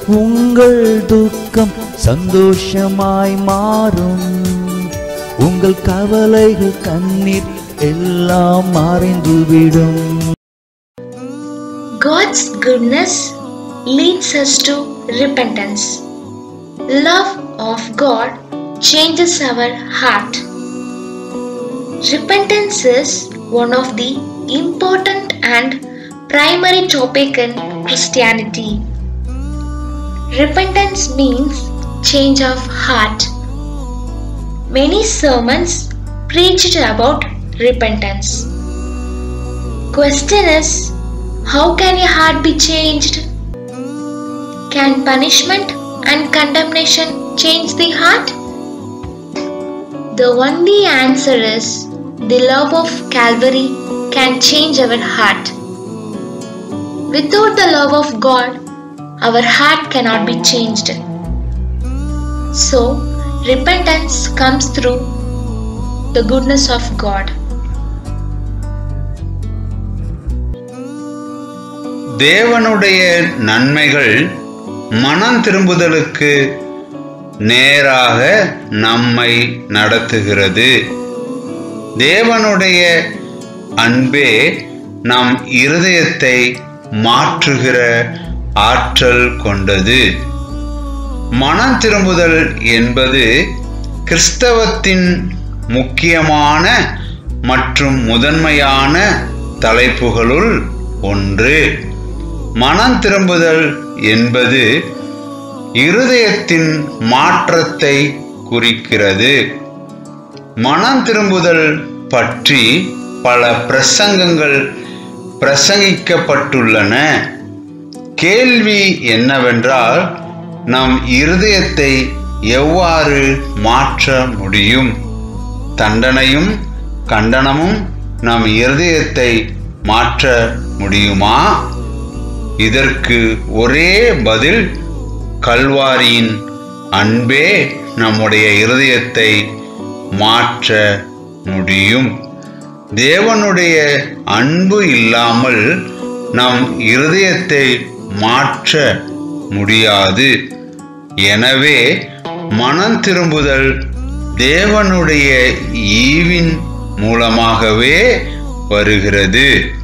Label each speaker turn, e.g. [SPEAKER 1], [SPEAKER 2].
[SPEAKER 1] உங்கள் துக்கம் சந்தோஷமாய் மாறும் உங்கள் கவலைகள் கண்ணீர் எல்லாம் மறைந்துவிடும்
[SPEAKER 2] God's goodness leads us to repentance. Love of God changes our heart. Repentance is one of the important and primary topic in Christianity. Repentance means change of heart. Many sermons preached about repentance. Question is how can a heart be changed? Can punishment and condemnation change the heart? The only answer is the love of Calvary can change our heart. Without the love of God, our heart cannot be changed. So, repentance comes through the goodness of God.
[SPEAKER 3] தேவனுடைய நன்மைகள் மனம் திரும்புதலுக்கு நேராக நம்மை நடத்துகிறது தேவனுடைய அன்பே நம் இருதயத்தை மாற்றுகிற ஆற்றல் கொண்டது மனம் திரும்புதல் என்பது கிறிஸ்தவத்தின் முக்கியமான மற்றும் முதன்மையான தலைப்புகளுள் ஒன்று மனம் திரும்புதல் என்பது இருதயத்தின் மாற்றத்தை குறிக்கிறது மனம் திரும்புதல் பற்றி பல பிரசங்கங்கள் பிரசங்கிக்கப்பட்டுள்ளன கேள்வி என்னவென்றால் நம் இருதயத்தை எவ்வாறு மாற்ற முடியும் தண்டனையும் கண்டனமும் நம் இருதயத்தை மாற்ற முடியுமா இதற்கு ஒரே பதில் கல்வாரியின் அன்பே நம்முடைய இருதயத்தை மாற்ற முடியும் தேவனுடைய அன்பு இல்லாமல் நம் இருதயத்தை மாற்ற முடியாது எனவே மனம் திரும்புதல் தேவனுடைய ஈவின் மூலமாகவே வருகிறது